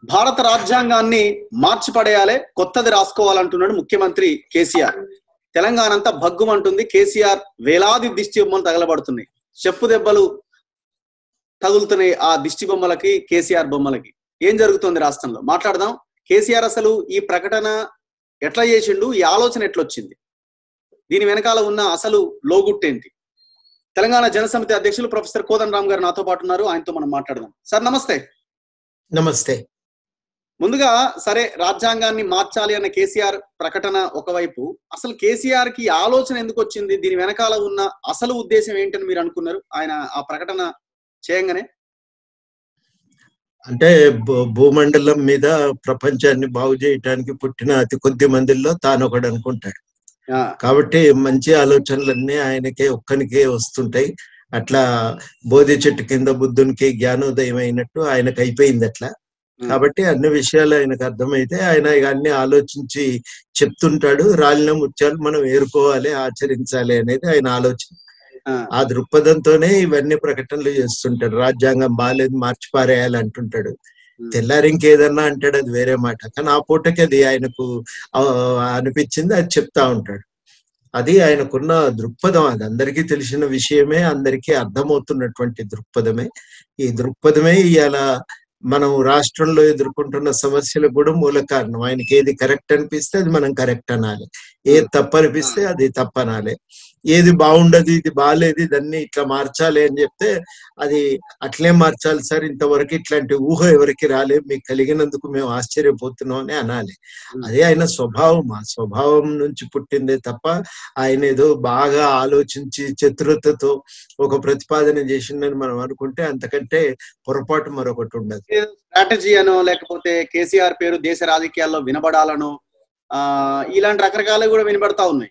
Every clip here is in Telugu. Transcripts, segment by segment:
భారత రాజ్యాంగాన్ని మార్చి పడేయాలి కొత్తది రాసుకోవాలంటున్నాడు ముఖ్యమంత్రి కేసీఆర్ తెలంగాణ అంతా భగ్గుమంటుంది కేసీఆర్ వేలాది దిష్టి బొమ్మలు తగలబడుతున్నాయి చెప్పు దెబ్బలు తగులుతున్నాయి ఆ దిష్టి బొమ్మలకి కేసీఆర్ బొమ్మలకి ఏం జరుగుతుంది రాష్ట్రంలో మాట్లాడదాం కేసీఆర్ అసలు ఈ ప్రకటన ఎట్లా చేసిండు ఈ ఆలోచన ఎట్లొచ్చింది దీని వెనకాల ఉన్న అసలు లోగుట్టేంటి తెలంగాణ జనసమితి అధ్యక్షులు ప్రొఫెసర్ కోదన్ రామ్ గారు నాతో పాటు ఉన్నారు ఆయనతో మనం మాట్లాడదాం సార్ నమస్తే నమస్తే ముందుగా సరే రాజ్యాంగాన్ని మార్చాలి అన్న కేసీఆర్ ప్రకటన ఒకవైపు అసలు కేసీఆర్ కి ఈ ఆలోచన ఎందుకు వచ్చింది దీని వెనకాల ఉన్న అసలు ఉద్దేశం ఏంటని మీరు అనుకున్నారు ఆయన ఆ ప్రకటన చేయంగానే అంటే భూ- భూమండలం మీద ప్రపంచాన్ని బాగు చేయటానికి పుట్టిన అతి కొద్ది మందిలో తాను ఒకడు అనుకుంటాడు ఆ, కాబట్టి మంచి ఆలోచనలన్నీ ఆయనకే ఒక్కనికే వస్తుంటాయి అట్లా బోధి చెట్టు కింద బుద్ధునికి జ్ఞానోదయం అయినట్టు ఆయనకు అయిపోయింది అట్లా కాబట్టి అన్ని విషయాలు ఆయనకు అర్థమైతే ఆయన ఇక అన్ని ఆలోచించి చెప్తుంటాడు రాలిన ముత్యాలు మనం ఏరుకోవాలి ఆచరించాలి అనేది ఆయన ఆలోచన ఆ, ఆ దృక్పథంతోనే ఇవన్నీ ప్రకటనలు చేస్తుంటాడు రాజ్యాంగం బాగాలేదు మార్చి పారేయాలి అంటుంటాడు ఉమ్, తెల్లారి ఇంకేదన్నా అంటాడు అది వేరే మాట కానీ ఆ పూటకి అది ఆయనకు ఆ, అనిపించింది అది చెప్తా ఉంటాడు అది ఆయనకున్న దృక్పథం అది అందరికీ తెలిసిన విషయమే అందరికీ అర్థమవుతున్నటువంటి దృక్పథమే ఈ దృక్పథమే ఇవాళ మనం రాష్ట్రంలో ఎదుర్కొంటున్న సమస్యలకు కూడా మూల కారణం ఆయనకి ఏది కరెక్ట్ అనిపిస్తే అది మనం కరెక్ట్ అనాలి ఏది తప్పు అనిపిస్తే అది తప్పు అనాలి ఏది బాగుండదు ఇది బాగాలేదు ఇదన్నీ ఇట్లా మార్చాలి అని చెప్తే అది అట్లే మార్చాలి సార్ ఇంతవరకు ఇట్లాంటి ఊహ ఎవరికి రాలేదు మీకు కలిగినందుకు మేము ఆశ్చర్యపోతున్నాం అని అనాలి అదే ఆయన స్వభావం ఆ స్వభావం నుంచి పుట్టిందే తప్ప ఆయన ఏదో బాగా ఆలోచించి చతురతతో ఒక ప్రతిపాదన చేసిందని మనం అనుకుంటే అంతకంటే పొరపాటు మరొకటి ఉండదు స్ట్రాటజీ అనో లేకపోతే కేసీఆర్ పేరు దేశ రాజకీయాల్లో వినబడాలనో ఆ ఇలాంటి రకరకాలు కూడా వినబడతా ఉన్నాయి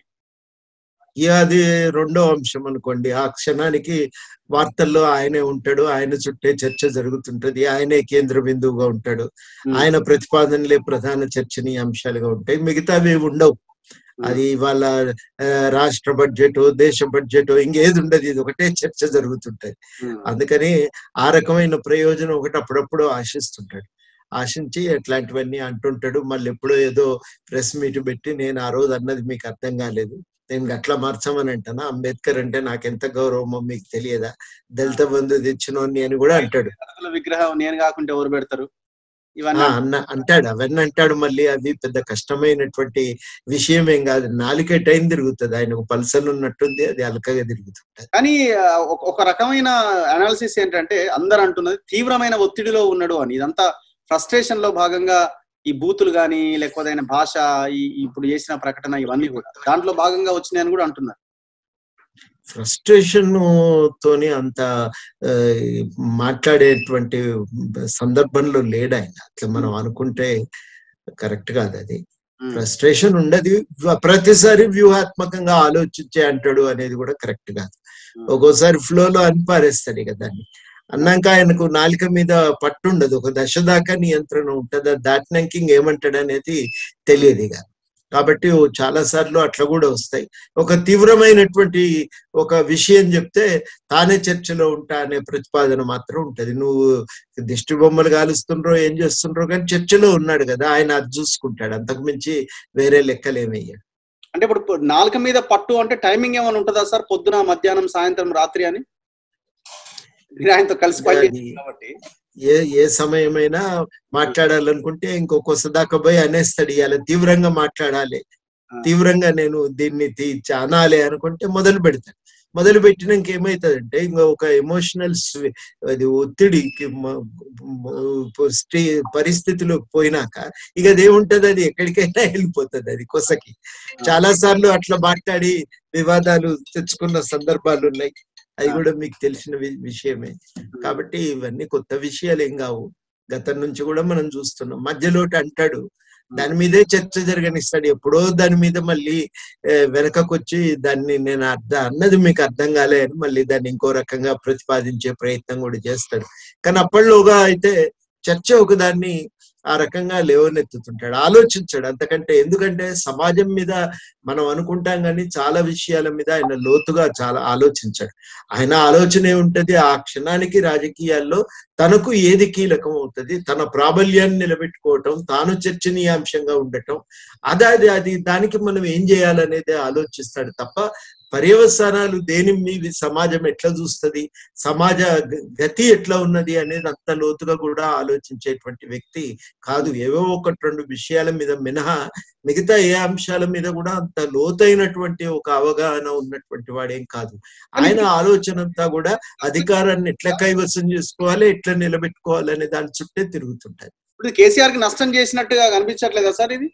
ఇక అది రెండో అంశం అనుకోండి ఆ క్షణానికి వార్తల్లో ఆయనే ఉంటాడు ఆయన చుట్టే చర్చ జరుగుతుంటది ఆయనే కేంద్ర బిందువుగా ఉంటాడు ఉమ్, ఆయన ప్రతిపాదనలే ప్రధాన చర్చనీయాంశాలుగా ఉంటాయి మిగతావి ఉండవు అది వాళ్ళ రాష్ట్ర బడ్జెట్ దేశ బడ్జెట్ ఇంకేది ఉండదు ఇది ఒకటే చర్చ జరుగుతుంటది ఉమ్, అందుకని ఆ రకమైన ప్రయోజనం ఒకటి అప్పుడప్పుడు ఆశిస్తుంటాడు ఆశించి అట్లాంటివన్నీ అంటుంటాడు మళ్ళీ ఎప్పుడో ఏదో ప్రెస్ మీట్ పెట్టి నేను ఆ రోజు అన్నది మీకు అర్థం కాలేదు నేను అట్లా మార్చమని అంటానా అంబేద్కర్ అంటే నాకెంత గౌరవమో మీకు తెలియదా దళిత బంధు తెచ్చినోని అని కూడా అంటాడు భారతుల విగ్రహం నేను కాకుంటే ఎవరు పెడతారు ఆ, ఇవన్నీ అన్న అంటాడు అవన్నీ అంటాడు మళ్ళీ అది పెద్ద కష్టమైనటువంటి విషయం ఏం కాదు నాలుకే టైం తిరుగుతుంది ఆయనకు పల్సన్ ఉన్నట్టుంది అది అలకగా తిరుగుతుంటది కానీ ఆ, ఒక- ఒక రకమైన అనాలిసిస్ ఏంటంటే అందరు అంటున్నది తీవ్రమైన ఒత్తిడిలో ఉన్నాడు అని ఇదంతా ఫ్రస్ట్రేషన్ లో భాగంగా ఈ బూతులు గాని లేకపోతే ఆయన భాష ఈ ఇప్పుడు చేసిన ప్రకటన ఇవన్నీ కూడా దాంట్లో భాగంగా వచ్చినాయని కూడా అంటున్నారు ఫ్రస్ట్రేషన్ తోని అంత ఆ, మాట్లాడేటువంటి సందర్భంలో లేడు ఆయన అట్లా మనం అనుకుంటే కరెక్ట్ కాదు అది ఉమ్, ఫ్రస్ట్రేషన్ ఉండదు వ- ప్రతిసారి వ్యూహాత్మకంగా ఆలోచించే అంటాడు అనేది కూడా కరెక్ట్ కాదు ఉమ్, ఒక్కోసారి ఫ్లోలో అని పారేస్తాడు ఇక దాన్ని అన్నాక ఆయనకు నాలుక మీద పట్టు ఉండదు ఒక దశ దాకా నియంత్రణ ఉంటుంది అది దాటినాక ఇంకేమంటాడు అనేది తెలియదు ఇక కాబట్టి ఓ చాలా సార్లు అట్లా కూడా వస్తాయి ఒక తీవ్రమైనటువంటి ఒక విషయం చెప్తే తానే చర్చలో ఉంటా అనే ప్రతిపాదన మాత్రం ఉంటది నువ్వు దిష్టి బొమ్మలు కాలుస్తుండ్రో ఏం చేస్తుండ్రో కానీ చర్చలో ఉన్నాడు కదా ఆయన అది చూసుకుంటాడు అంతకు మించి వేరే లెక్కలేమయ్యాడు అంటే ఇప్పుడు నాలుక మీద పట్టు అంటే టైమింగ్ ఏమైనా ఉంటుందా సార్ పొద్దున మధ్యాహ్నం సాయంత్రం రాత్రి అని మీరు ఆయనతో కలిసి పని అది- చేశారు కాబట్టి ఏ ఏ సమయమైనా మాట్లాడాలనుకుంటే ఇంకొక దాకా పోయి అనేస్తాడు ఇవాళ తీవ్రంగా మాట్లాడాలి ఆ. తీవ్రంగా నేను దీన్ని తీ- అనాలి అనుకుంటే మొదలు పెడతాడు మొదలు పెట్టినాక ఏమవుతుందంటే ఇంకా ఒక ఎమోషనల్ అది ఒత్తిడికి మ- మ- స్టే- పరిస్థితిలోకి పోయినాక ఇక అదేముంటది అది ఎక్కడికైనా వెళ్ళిపోతుంది అది కొసకి చాలా సార్లు అట్లా మాట్లాడి వివాదాలు తెచ్చుకున్న సందర్భాలు ఉన్నాయి అవి కూడా మీకు తెలిసిన వి- విషయమే కాబట్టి ఇవన్నీ కొత్త విషయాలు ఏం కావు గతం నుంచి కూడా మనం చూస్తున్నాం మధ్యలోటి అంటాడు దాని మీదే చర్చ జరగనిస్తాడు ఎప్పుడో దాని మీద మళ్ళీ ఆ, వెనకకొచ్చి దాన్ని నేను అర్థం అన్నది మీకు అర్థం కాలే అని మళ్ళీ దాన్ని ఇంకో రకంగా ప్రతిపాదించే ప్రయత్నం కూడా చేస్తాడు కానీ అప్పటిలోగా అయితే చర్చ ఒక దాన్ని ఆ రకంగా లేవనెత్తుతుంటాడు ఆలోచించాడు అంతకంటే ఎందుకంటే సమాజం మీద మనం అనుకుంటాం కానీ చాలా విషయాల మీద ఆయన లోతుగా చాలా ఆలోచించాడు ఆయన ఆలోచన ఏముంటది ఆ క్షణానికి రాజకీయాల్లో తనకు ఏది కీలకం అవుతుంది తన ప్రాబల్యాన్ని నిలబెట్టుకోవటం తాను చర్చనీయాంశంగా ఉండటం అదే అది అది దానికి మనం ఏం చేయాలనేది ఆలోచిస్తాడు తప్ప పర్యవసానాలు దేని మీద సమాజం ఎట్లా చూస్తుంది సమాజ గ- గతి ఎట్లా ఉన్నది అనేది అంత లోతుగా కూడా ఆలోచించేటువంటి వ్యక్తి కాదు ఏవో ఒకటి రెండు విషయాల మీద మినహా మిగతా ఏ అంశాల మీద కూడా అంత లోతైనటువంటి ఒక అవగాహన ఉన్నటువంటి వాడేం కాదు ఆయన ఆలోచన అంతా కూడా అధికారాన్ని ఎట్లా కైవసం చేసుకోవాలి ఎట్లా నిలబెట్టుకోవాలి అనే దాని చుట్టే తిరుగుతుంటది ఇప్పుడు కేసీఆర్ కి నష్టం చేసినట్టుగా కనిపించట్లేదా సార్ ఇది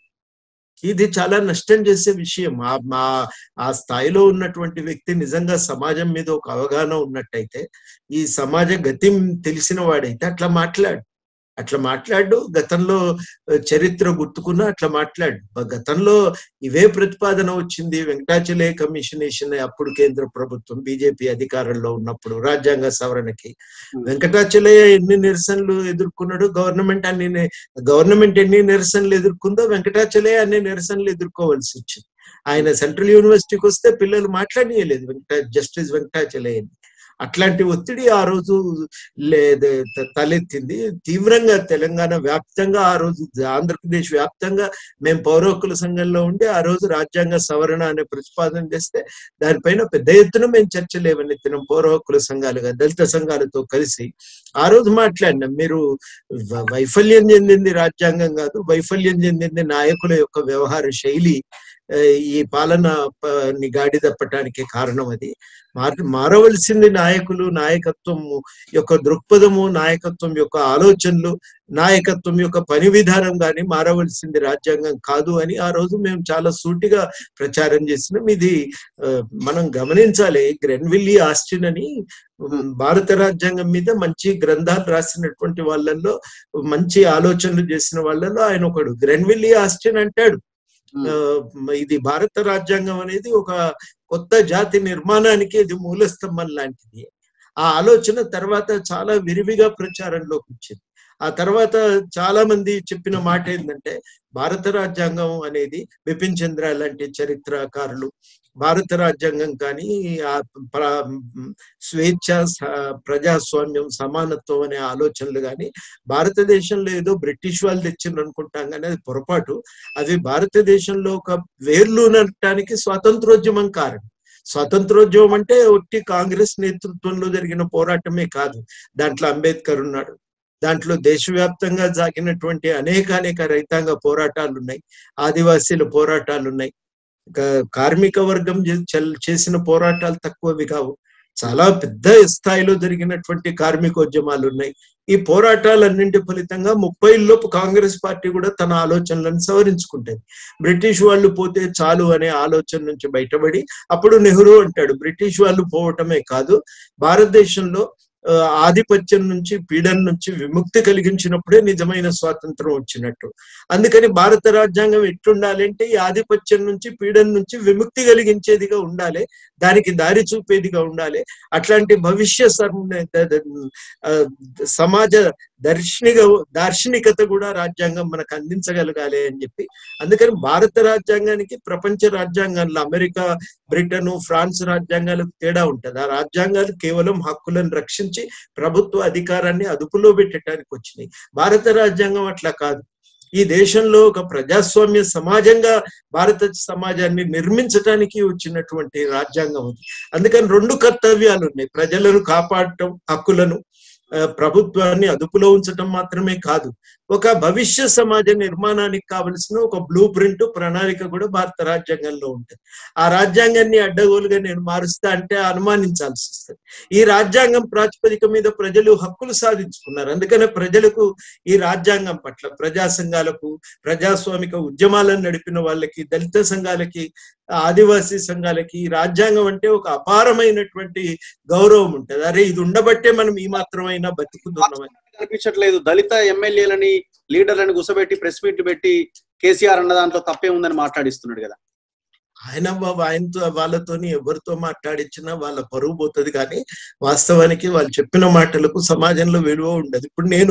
ఇది చాలా నష్టం చేసే విషయం ఆ మా ఆ స్థాయిలో ఉన్నటువంటి వ్యక్తి నిజంగా సమాజం మీద ఒక అవగాహన ఉన్నట్టయితే ఈ సమాజ గతి తెలిసిన వాడైతే అట్లా మాట్లాడు అట్లా మాట్లాడు గతంలో ఆ, చరిత్ర గుర్తుకున్నా అట్లా మాట్లాడు బ- గతంలో ఇవే ప్రతిపాదన వచ్చింది వెంకటాచలే కమిషన్ వేసిన అప్పుడు కేంద్ర ప్రభుత్వం బీజేపీ అధికారంలో ఉన్నప్పుడు రాజ్యాంగ సవరణకి వెంకటాచలయ ఎన్ని నిరసనలు ఎదుర్కొన్నాడు గవర్నమెంట్ అన్ని ని- గవర్నమెంట్ ఎన్ని నిరసనలు ఎదుర్కొందో వెంకటాచలయ అన్ని నిరసనలు ఎదుర్కోవాల్సి వచ్చింది ఆయన సెంట్రల్ యూనివర్సిటీకి వస్తే పిల్లలు మాట్లాడియలేదు వెంకటా జస్టిస్ వెంకటాచలయని అట్లాంటి ఒత్తిడి ఆ రోజు లేదు త- తలెత్తింది తీవ్రంగా తెలంగాణ వ్యాప్తంగా ఆ రోజు ఆంధ్రప్రదేశ్ వ్యాప్తంగా మేము పౌర హక్కుల సంఘంలో ఉండి ఆ రోజు రాజ్యాంగ సవరణ అనే ప్రతిపాదన చేస్తే దానిపైన పెద్ద ఎత్తున మేము చర్చ లేవనెత్తినాం పౌర హక్కుల సంఘాలుగా దళిత సంఘాలతో కలిసి ఆ రోజు మాట్లాడినాం మీరు వ- వైఫల్యం చెందింది రాజ్యాంగం కాదు వైఫల్యం చెందింది నాయకుల యొక్క వ్యవహార శైలి ఆ, ఈ పాలన ప- ని గాడి తప్పటానికి కారణం అది మార్- మారవలసింది నాయకులు నాయకత్వం యొక్క దృక్పథము నాయకత్వం యొక్క ఆలోచనలు నాయకత్వం యొక్క పని విధానం కానీ మారవలసింది రాజ్యాంగం కాదు అని ఆ రోజు మేము చాలా సూటిగా ప్రచారం చేసినాం ఇది ఆ, మనం గమనించాలి గ్రెన్విల్లీ ఆస్టిన్ అని ఉమ్, భారత రాజ్యాంగం మీద మంచి గ్రంథాలు రాసినటువంటి వాళ్ళల్లో మంచి ఆలోచనలు చేసిన వాళ్ళల్లో ఆయన ఒకడు గ్రెన్విల్లీ ఆస్టిన్ అంటాడు ఆ, ఇది భారత రాజ్యాంగం అనేది ఒక కొత్త జాతి నిర్మాణానికి ఇది మూలస్తంభం లాంటిది ఆ ఆలోచన తర్వాత చాలా విరివిగా ప్రచారంలోకి వచ్చింది ఆ తర్వాత చాలా మంది చెప్పిన మాట ఏంటంటే భారత రాజ్యాంగం అనేది బిపిన్ చంద్ర లాంటి చరిత్రకారులు భారత రాజ్యాంగం కానీ ఆ ప్ర- స్వేచ్ఛ స- ప్రజాస్వామ్యం సమానత్వం అనే ఆలోచనలు కానీ భారతదేశంలో ఏదో బ్రిటిష్ వాళ్ళు తెచ్చిండ్రు అనుకుంటాం కానీ అది పొరపాటు అవి భారతదేశంలో ఒక వేర్లు నడటానికి స్వాతంత్రోద్యమం కారణం స్వాతంత్రోద్యమం అంటే ఒట్టి కాంగ్రెస్ నేతృత్వంలో జరిగిన పోరాటమే కాదు దాంట్లో అంబేద్కర్ ఉన్నాడు దాంట్లో దేశవ్యాప్తంగా సాగినటువంటి అనేక అనేక రైతాంగ పోరాటాలు ఉన్నాయి ఆదివాసీల పోరాటాలు ఉన్నాయి ఇంకా కార్మిక వర్గం చే- చల్- చేసిన పోరాటాలు తక్కువవి కావు చాలా పెద్ద స్థాయిలో జరిగినటువంటి కార్మికోద్యమాలు ఉన్నాయి ఈ పోరాటాలన్నింటి ఫలితంగా ముప్పై లోపు కాంగ్రెస్ పార్టీ కూడా తన ఆలోచనలను సవరించుకుంటుంది బ్రిటిష్ వాళ్ళు పోతే చాలు అనే ఆలోచన నుంచి బయటపడి అప్పుడు నెహ్రూ అంటాడు బ్రిటిష్ వాళ్ళు పోవటమే కాదు భారతదేశంలో ఆ, ఆధిపత్యం నుంచి పీడన నుంచి విముక్తి కలిగించినప్పుడే నిజమైన స్వాతంత్రం వచ్చినట్టు అందుకని భారత రాజ్యాంగం ఎట్లుండాలి అంటే ఈ ఆధిపత్యం నుంచి పీడన నుంచి విముక్తి కలిగించేదిగా ఉండాలి దానికి దారి చూపేదిగా ఉండాలి అట్లాంటి భవిష్య సర్- ద- ద- ఆ, సమాజ దర్శనిక దార్శనికత కూడా రాజ్యాంగం మనకు అందించగలగాలి అని చెప్పి అందుకని భారత రాజ్యాంగానికి ప్రపంచ రాజ్యాంగాల్లో అమెరికా బ్రిటన్ ఫ్రాన్స్ రాజ్యాంగాలకు తేడా ఉంటది ఆ రాజ్యాంగాలు కేవలం హక్కులను రక్షించి ప్రభుత్వ అధికారాన్ని అదుపులో పెట్టడానికి వచ్చినాయి భారత రాజ్యాంగం అట్లా కాదు ఈ దేశంలో ఒక ప్రజాస్వామ్య సమాజంగా భారత సమాజాన్ని నిర్మించడానికి వచ్చినటువంటి రాజ్యాంగం అది అందుకని రెండు కర్తవ్యాలు ఉన్నాయి ప్రజలను కాపాడటం హక్కులను ఆ, ప్రభుత్వాన్ని అదుపులో ఉంచటం మాత్రమే కాదు ఒక భవిష్య సమాజ నిర్మాణానికి కావలసిన ఒక బ్లూ ప్రింట్ ప్రణాళిక కూడా భారత రాజ్యాంగంలో ఉంటుంది ఆ రాజ్యాంగాన్ని అడ్డగోలుగా నేను మారుస్తా అంటే అనుమానించాల్సి వస్తుంది ఈ రాజ్యాంగం ప్రాతిపదిక మీద ప్రజలు హక్కులు సాధించుకున్నారు అందుకనే ప్రజలకు ఈ రాజ్యాంగం పట్ల ప్రజా సంఘాలకు ప్రజాస్వామిక ఉద్యమాలను నడిపిన వాళ్ళకి దళిత సంఘాలకి ఆదివాసీ సంఘాలకి ఈ రాజ్యాంగం అంటే ఒక అపారమైనటువంటి గౌరవం ఉంటది అరే ఇది ఉండబట్టే మనం ఈ మాత్రమైనా బతుకుతున్నామని కనిపించట్లేదు దళిత ఎమ్మెల్యేలని లీడర్లను గుసబెట్టి ప్రెస్ మీట్ పెట్టి కేసీఆర్ అన్న దాంట్లో తప్పే ఉందని మాట్లాడిస్తున్నాడు కదా ఆయన బాబు ఆయనతో వాళ్ళతోని ఎవరితో మాట్లాడించినా వాళ్ళ పరువు పోతుంది కానీ వాస్తవానికి వాళ్ళు చెప్పిన మాటలకు సమాజంలో విలువ ఉండదు ఇప్పుడు నేను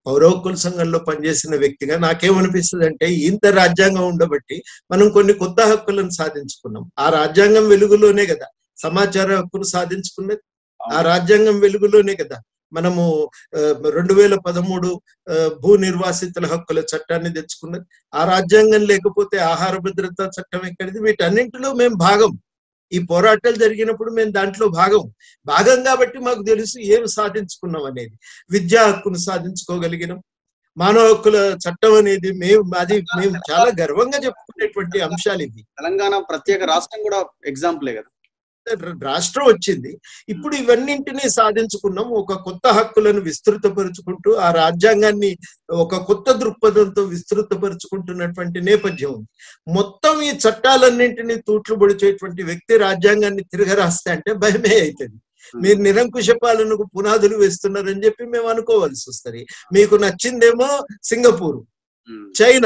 పౌర హక్కుల సంఘంలో పనిచేసిన వ్యక్తిగా నాకేమనిపిస్తుంది అంటే ఇంత రాజ్యాంగం ఉండబట్టి మనం కొన్ని కొత్త హక్కులను సాధించుకున్నాం ఆ రాజ్యాంగం వెలుగులోనే కదా సమాచార హక్కును సాధించుకున్నది ఆ రాజ్యాంగం వెలుగులోనే కదా మనము ఆ, రెండు వేల పదమూడు ఆ, భూ నిర్వాసితుల హక్కుల చట్టాన్ని తెచ్చుకున్నది ఆ రాజ్యాంగం లేకపోతే ఆహార భద్రతా చట్టం ఎక్కడిది వీటన్నింటిలో మేము భాగం ఈ పోరాటాలు జరిగినప్పుడు మేము దాంట్లో భాగం భాగం కాబట్టి మాకు తెలుసు ఏం సాధించుకున్నాం అనేది విద్యా హక్కును సాధించుకోగలిగినాం మానవ హక్కుల చట్టం అనేది మేము అది మేము చాలా గర్వంగా చెప్పుకునేటువంటి అంశాలు ఇవి తెలంగాణ ప్రత్యేక రాష్ట్రం కూడా ఎగ్జాంపులే కదా రాష్ట్రం వచ్చింది ఇప్పుడు ఇవన్నింటినీ సాధించుకున్నాం ఒక కొత్త హక్కులను విస్తృతపరుచుకుంటూ ఆ రాజ్యాంగాన్ని ఒక కొత్త దృక్పథంతో విస్తృతపరుచుకుంటున్నటువంటి నేపథ్యం ఉంది మొత్తం ఈ చట్టాలన్నింటినీ తూట్లు పొడిచేటువంటి వ్యక్తి రాజ్యాంగాన్ని తిరగరాస్తే అంటే భయమే అవుతుంది మీరు నిరంకుశ పాలనకు పునాదులు వేస్తున్నారని చెప్పి మేము అనుకోవాల్సి వస్తుంది మీకు నచ్చిందేమో సింగపూర్ ఉమ్. చైనా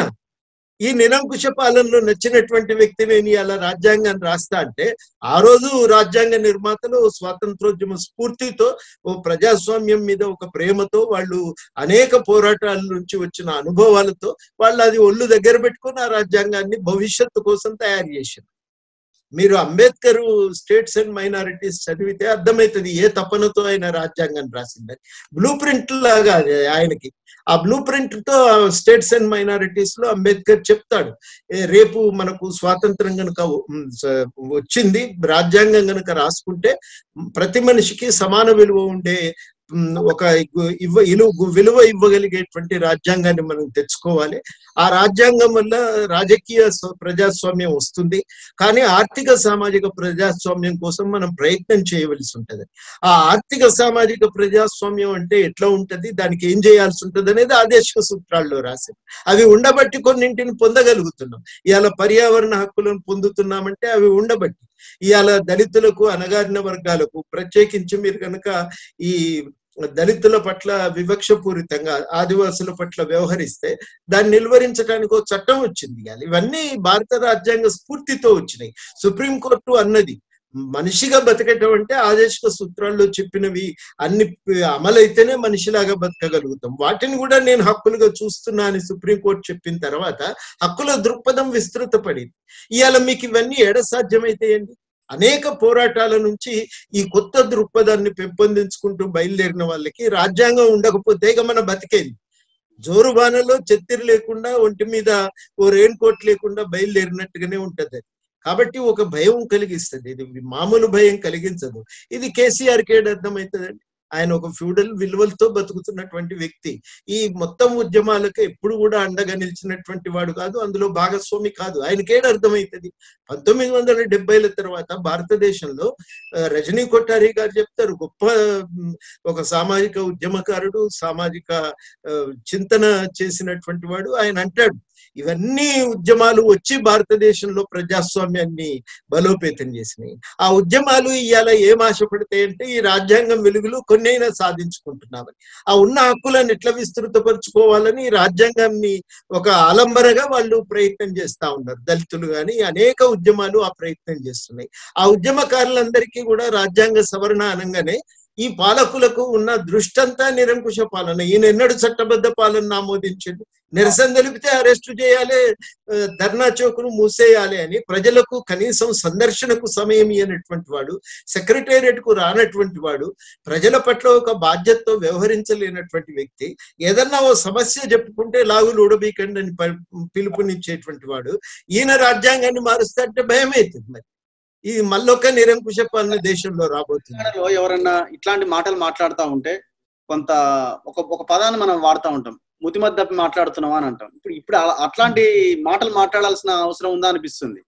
ఈ నిరంకుశ పాలనలో నచ్చినటువంటి వ్యక్తి నేను ఇలా రాజ్యాంగాన్ని రాస్తా అంటే ఆ రోజు రాజ్యాంగ నిర్మాతలు స్వాతంత్రోద్యమ స్ఫూర్తితో ఓ ప్రజాస్వామ్యం మీద ఒక ప్రేమతో వాళ్ళు అనేక పోరాటాల నుంచి వచ్చిన అనుభవాలతో వాళ్ళు అది ఒళ్ళు దగ్గర పెట్టుకొని ఆ రాజ్యాంగాన్ని భవిష్యత్తు కోసం తయారు చేశారు మీరు అంబేద్కర్ స్టేట్స్ అండ్ మైనారిటీస్ చదివితే అర్థమవుతుంది ఏ తపనతో ఆయన రాజ్యాంగాన్ని రాసిందని బ్లూ ప్రింట్ లాగా అది ఆయనకి ఆ బ్లూ ప్రింట్ తో స్టేట్స్ అండ్ మైనారిటీస్ లో అంబేద్కర్ చెప్తాడు ఏ రేపు మనకు స్వాతంత్రం గనుక ఉమ్, స- వచ్చింది రాజ్యాంగం గనుక రాసుకుంటే ప్రతి మనిషికి సమాన విలువ ఉండే ఉమ్, ఒక ఇగ్గు- ఇవ్వ ఇలువ విలువ ఇవ్వగలిగేటువంటి రాజ్యాంగాన్ని మనం తెచ్చుకోవాలి ఆ రాజ్యాంగం వల్ల రాజకీయ స్వ- ప్రజాస్వామ్యం వస్తుంది కానీ ఆర్థిక సామాజిక ప్రజాస్వామ్యం కోసం మనం ప్రయత్నం చేయవలసి ఉంటది ఆ ఆర్థిక సామాజిక ప్రజాస్వామ్యం అంటే ఎట్లా ఉంటది దానికి ఏం చేయాల్సి ఉంటది అనేది ఆదేశిక సూత్రాల్లో రాశారు అవి ఉండబట్టి కొన్నింటిని పొందగలుగుతున్నాం ఇవాళ పర్యావరణ హక్కులను పొందుతున్నామంటే అవి ఉండబట్టి ఇవాళ దళితులకు అనగారిన వర్గాలకు ప్రత్యేకించి మీరు కనుక ఈ దళితుల పట్ల వివక్షపూరితంగా ఆదివాసుల పట్ల వ్యవహరిస్తే దాన్ని నిలువరించడానికి ఒక చట్టం వచ్చింది ఇవాళ ఇవన్నీ భారత రాజ్యాంగ స్ఫూర్తితో వచ్చినాయి సుప్రీంకోర్టు అన్నది మనిషిగా బతకటం అంటే ఆదేశిక సూత్రాల్లో చెప్పినవి అన్ని అమలైతేనే మనిషిలాగా బతకగలుగుతాం వాటిని కూడా నేను హక్కులుగా చూస్తున్నా అని సుప్రీంకోర్టు చెప్పిన తర్వాత హక్కుల దృక్పథం విస్తృతపడింది ఇవాళ మీకు ఇవన్నీ ఎడ సాధ్యమైతాయండి అనేక పోరాటాల నుంచి ఈ కొత్త దృక్పథాన్ని పెంపొందించుకుంటూ బయలుదేరిన వాళ్ళకి రాజ్యాంగం ఉండకపోతే ఇక మన బతికేది జోరుబానలో చెత్తిరి లేకుండా ఒంటి మీద ఓ రెయిన్ కోట్ లేకుండా బయలుదేరినట్టుగానే ఉంటది అది. కాబట్టి ఒక భయం కలిగిస్తుంది ఇది మామూలు భయం కలిగించదు ఇది కేసీఆర్ కి ఏడు అర్థమవుతుందండి ఆయన ఒక ఫ్యూడల్ విలువలతో బతుకుతున్నటువంటి వ్యక్తి ఈ మొత్తం ఉద్యమాలకు ఎప్పుడు కూడా అండగా నిలిచినటువంటి వాడు కాదు అందులో భాగస్వామి కాదు ఆయనకేడు అర్థమవుతుంది పంతొమ్మిది వందల డెబ్బైల తర్వాత భారతదేశంలో ఆ, రజనీ కొట్టారి గారు చెప్తారు గొప్ప ఉమ్, ఒక సామాజిక ఉద్యమకారుడు సామాజిక ఆ, చింతన చేసినటువంటి వాడు ఆయన అంటాడు ఇవన్నీ ఉద్యమాలు వచ్చి భారతదేశంలో ప్రజాస్వామ్యాన్ని బలోపేతం చేసినాయి ఆ ఉద్యమాలు ఇవాళ ఏం ఆశపడతాయంటే ఈ రాజ్యాంగం వెలుగులో కొన్నైనా సాధించుకుంటున్నామని ఆ ఉన్న హక్కులను ఎట్లా విస్తృతపరచుకోవాలని ఈ రాజ్యాంగాన్ని ఒక ఆలంబరగా వాళ్ళు ప్రయత్నం చేస్తా ఉన్నారు దళితులు కానీ అనేక ఉద్యమాలు ఆ ప్రయత్నం చేస్తున్నాయి ఆ ఉద్యమకారులందరికీ కూడా రాజ్యాంగ సవరణ అనగానే ఈ పాలకులకు ఉన్న దృష్టంతా నిరంకుశ పాలన ఈయన ఎన్నడు చట్టబద్ధ పాలన ఆమోదించండి నిరసన తెలిపితే అరెస్టు చేయాలి ఆ, ధర్నా చౌక్ను మూసేయాలి అని ప్రజలకు కనీసం సందర్శనకు సమయం ఇవ్వనటువంటి వాడు సెక్రటేరియట్ కు రానటువంటి వాడు ప్రజల పట్ల ఒక బాధ్యతతో వ్యవహరించలేనటువంటి వ్యక్తి ఏదన్నా ఓ సమస్య చెప్పుకుంటే లాగులు ఊడబీకండి అని ప- పిలుపునిచ్చేటువంటి వాడు ఈయన రాజ్యాంగాన్ని మారుస్తే అంటే భయం అవుతుంది మరి ఇది మళ్ళొక నిరంకుశ పాలన దేశంలో రాబోతుంది తెలంగాణలో ఎవరన్నా ఇట్లాంటి మాటలు మాట్లాడుతూ ఉంటే కొంత ఒక ఒక పదాన్ని మనం వాడుతూ ఉంటాం ముతిమద్ద మాట్లాడుతున్నావా అని అంటాం ఇప్పుడు ఇప్పుడు అలా- అట్లాంటి మాటలు మాట్లాడాల్సిన అవసరం ఉందా అనిపిస్తుంది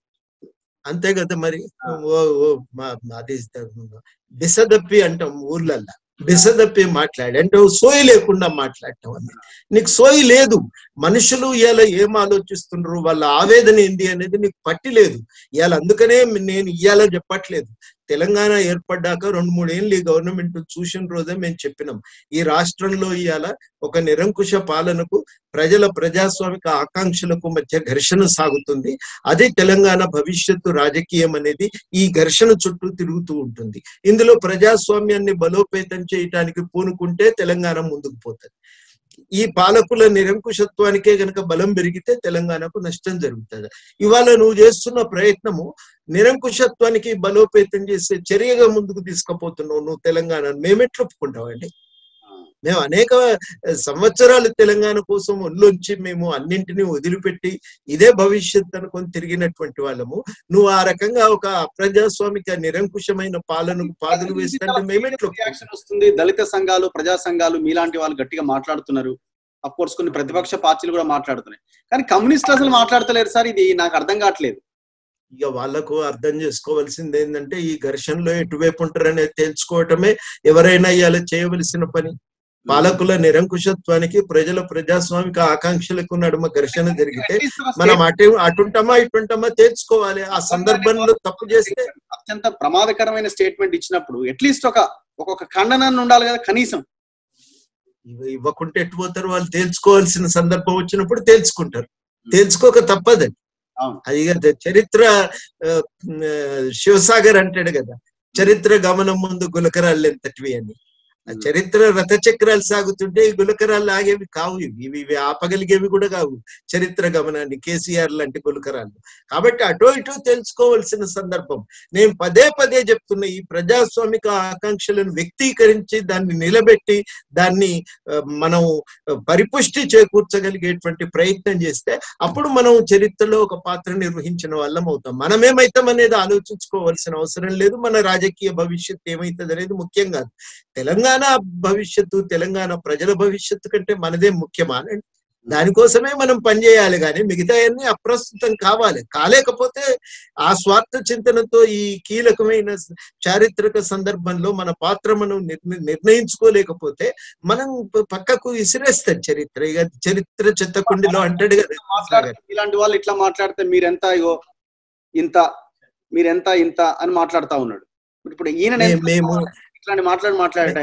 అంతే కదా మరి ఓ ఓ మా- అది బిసదప్పి అంటాం ఊర్లల్లో బిసదప్పి మాట్లాడి అంటే ఓ సోయి లేకుండా మాట్లాడటం అని నీకు సోయి లేదు మనుషులు ఇవాళ ఏం ఆలోచిస్తున్నారు వాళ్ళ ఆవేదన ఏంది అనేది నీకు పట్టి లేదు ఇవాళ అందుకనే నేను ఇవాళ చెప్పట్లేదు తెలంగాణ ఏర్పడ్డాక రెండు మూడేళ్ళు ఈ గవర్నమెంట్ చూసిన రోజే మేము చెప్పినాం ఈ రాష్ట్రంలో ఇవాళ ఒక నిరంకుశ పాలనకు ప్రజల ప్రజాస్వామిక ఆకాంక్షలకు మధ్య ఘర్షణ సాగుతుంది అదే తెలంగాణ భవిష్యత్తు రాజకీయం అనేది ఈ ఘర్షణ చుట్టూ తిరుగుతూ ఉంటుంది ఇందులో ప్రజాస్వామ్యాన్ని బలోపేతం చేయటానికి పూనుకుంటే తెలంగాణ ముందుకు పోతుంది ఈ పాలకుల నిరంకుశత్వానికే గనక బలం పెరిగితే తెలంగాణకు నష్టం జరుగుతుంది ఇవాళ నువ్వు చేస్తున్న ప్రయత్నము నిరంకుశత్వానికి బలోపేతం చేసే చర్యగా ముందుకు తీసుకుపోతున్నావు నువ్వు తెలంగాణ మేమెట్లు ఒప్పుకుంటామండి మేము అనేక సంవత్సరాలు తెలంగాణ కోసం ఒళ్ళొంచి మేము అన్నింటినీ వదిలిపెట్టి ఇదే భవిష్యత్ అనుకొని తిరిగినటువంటి వాళ్ళము నువ్వు ఆ రకంగా ఒక అప్రజాస్వామిక నిరంకుశమైన పాలనకు పాదులు వేసినట్టు మేమెట్లు రియాక్షన్ వస్తుంది దళిత సంఘాలు ప్రజా సంఘాలు మీలాంటి వాళ్ళు గట్టిగా మాట్లాడుతున్నారు అఫ్ కోర్స్ కొన్ని ప్రతిపక్ష పార్టీలు కూడా మాట్లాడుతున్నాయి కానీ కమ్యూనిస్టులు అసలు మాట్లాడతలేరు సార్ ఇది నాకు అర్థం కావట్లేదు ఇక వాళ్ళకు అర్థం చేసుకోవాల్సింది ఏంటంటే ఈ ఘర్షణలో ఎటువైపు ఉంటారనేది తెలుసుకోవటమే ఎవరైనా ఇవాళ చేయవలసిన పని పాలకుల నిరంకుశత్వానికి ప్రజల ప్రజాస్వామిక ఆకాంక్షలకు నడుమ ఘర్షణ జరిగితే మనం అటు అటుంటామా ఇటుంటామా తెలుసుకోవాలి ఆ సందర్భంలో తప్పు చేస్తే అత్యంత ప్రమాదకరమైన స్టేట్మెంట్ ఇచ్చినప్పుడు అట్లీస్ట్ ఒక ఒక్కొక్క ఖండనాన్ని ఉండాలి కదా కనీసం ఇవ- ఇవ్వకుంటే ఎటు పోతారు వాళ్ళు తేల్చుకోవాల్సిన సందర్భం వచ్చినప్పుడు తేల్చుకుంటారు తేల్చుకోక తప్పదని అవును. అది ఇక చరిత్ర ఆ, ఆ, శివసాగర్ అంటాడు కదా చరిత్ర గమనం ముందు గులకరాళ్ళు ఎంతటివి అని ఆ Hmm. చరిత్ర రథచక్రాలు సాగుతుంటే ఈ గులకరాలు ఆగేవి కావు ఇవి ఇవి ఇవి ఆపగలిగేవి కూడా కావు చరిత్ర గమనాన్ని కేసీఆర్ లాంటి గులకరాలు కాబట్టి అటో ఇటో తెలుసుకోవాల్సిన సందర్భం నేను పదే పదే చెప్తున్న ఈ ప్రజాస్వామిక ఆకాంక్షలను వ్యక్తీకరించి దాన్ని నిలబెట్టి దాన్ని ఆ, మనం ఆ, పరిపుష్టి చేకూర్చగలిగేటువంటి ప్రయత్నం చేస్తే అప్పుడు మనం చరిత్రలో ఒక పాత్ర నిర్వహించిన వాళ్ళం అవుతాం మనమేమైతాం అనేది ఆలోచించుకోవాల్సిన అవసరం లేదు మన రాజకీయ భవిష్యత్తు ఏమైతుంది అనేది ముఖ్యం కాదు తెలంగాణ భవిష్యత్తు తెలంగాణ ప్రజల భవిష్యత్తు కంటే మనదే ముఖ్యమా అనండి దానికోసమే మనం పనిచేయాలి కానీ మిగతా అన్ని అప్రస్తుతం కావాలి కాలేకపోతే ఆ స్వార్థ చింతనతో ఈ కీలకమైన చారిత్రక సందర్భంలో మన పాత్ర మనం నిర్ణ- నిర్ణయించుకోలేకపోతే మనం ప- పక్కకు విసిరేస్తాం చరిత్ర ఇక చరిత్ర చెత్తకుండిలో అంటాడు కదా మాట్లాడితే ఇలాంటి వాళ్ళు ఇట్లా మాట్లాడితే మీరెంత ఇగో ఇంత మీరెంత ఇంత అని మాట్లాడుతా ఉన్నాడు ఇప్పుడు ఈయన మే- మేము ఇట్లాంటి మాట్లాడి మాట్లాడట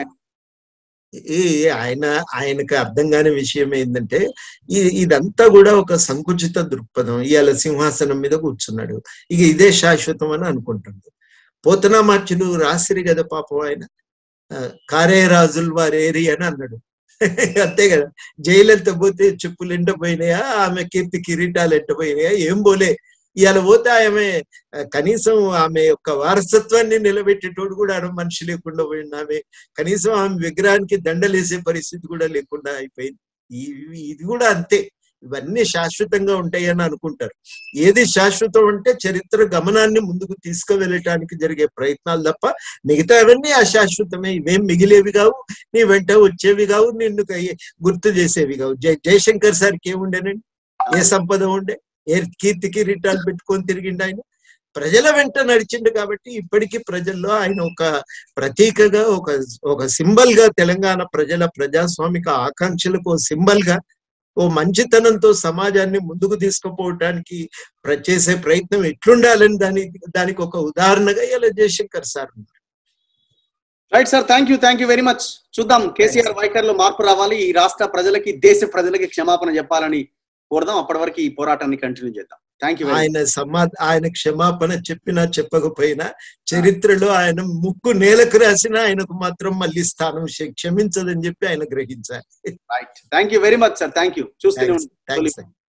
ఈ ఆయన ఆయనకు అర్థం కాని విషయం ఏంటంటే ఈ ఇదంతా కూడా ఒక సంకుచిత దృక్పథం ఇవాళ సింహాసనం మీద కూర్చున్నాడు ఇక ఇదే శాశ్వతం అని అనుకుంటున్నాడు పోతనామార్చులు రాసిరి కదా పాపం ఆయన ఆ, కారే రాజులు వారేరి అని అన్నాడు అంతే కదా జైలెంత పోతే చెప్పులు ఎండపోయినాయా ఆమె కీర్తి కిరీటాలు ఎండపోయినాయా ఏం పోలే ఇవాళ పోతే ఆమె ఆ, కనీసం ఆమె యొక్క వారసత్వాన్ని నిలబెట్టేటోడు కూడా ఆడ మనిషి లేకుండా పోయింది ఆమె కనీసం ఆమె విగ్రహానికి దండలేసే పరిస్థితి కూడా లేకుండా అయిపోయింది ఇవి ఇది కూడా అంతే ఇవన్నీ శాశ్వతంగా ఉంటాయని అనుకుంటారు ఏది శాశ్వతం అంటే చరిత్ర గమనాన్ని ముందుకు తీసుకువెళ్ళటానికి జరిగే ప్రయత్నాలు తప్ప మిగతా అవన్నీ అశాశ్వతమే ఇవేం మిగిలేవి కావు నీ వెంట వచ్చేవి కావు నిన్ను కై- గుర్తు చేసేవి కావు జై జయశంకర్ సార్కి ఏముండేనండి ఏ సంపద ఉండే ఏ కీర్తి కిరీటాలు పెట్టుకొని తిరిగిండు ఆయన ప్రజల వెంట నడిచిండు కాబట్టి ఇప్పటికీ ప్రజల్లో ఆయన ఒక ప్రతీకగా ఒక ఒక సింబల్ గా తెలంగాణ ప్రజల ప్రజాస్వామిక ఆకాంక్షలకు ఓ సింబల్ గా ఓ మంచితనంతో సమాజాన్ని ముందుకు తీసుకుపోవటానికి ప్ర- చేసే ప్రయత్నం ఎట్లుండాలని దాని దానికి ఒక ఉదాహరణగా ఇలా జయశంకర్ సార్ ఉన్నారు. Right sir thank you thank you very much చూద్దాం కేసీఆర్ వైఖరిలో మార్పు రావాలి ఈ రాష్ట్ర ప్రజలకి దేశ ప్రజలకి క్షమాపణ చెప్పాలని కోరదాం అప్పటి వరకు ఈ పోరాటాన్ని కంటిన్యూ చేద్దాం థ్యాంక్ యూ ఆయన సమా ఆయన క్షమాపణ చెప్పినా చెప్పకపోయినా చరిత్రలో ఆయన ముక్కు నేలకు రాసినా ఆయనకు మాత్రం మళ్ళీ స్థానం క్ష- క్షమించదని చెప్పి ఆయన గ్రహించాలి right thank you very much sir thank you చూస్తూనే థ్యాంక్స్ ఉండండి. థ్యాంక్స్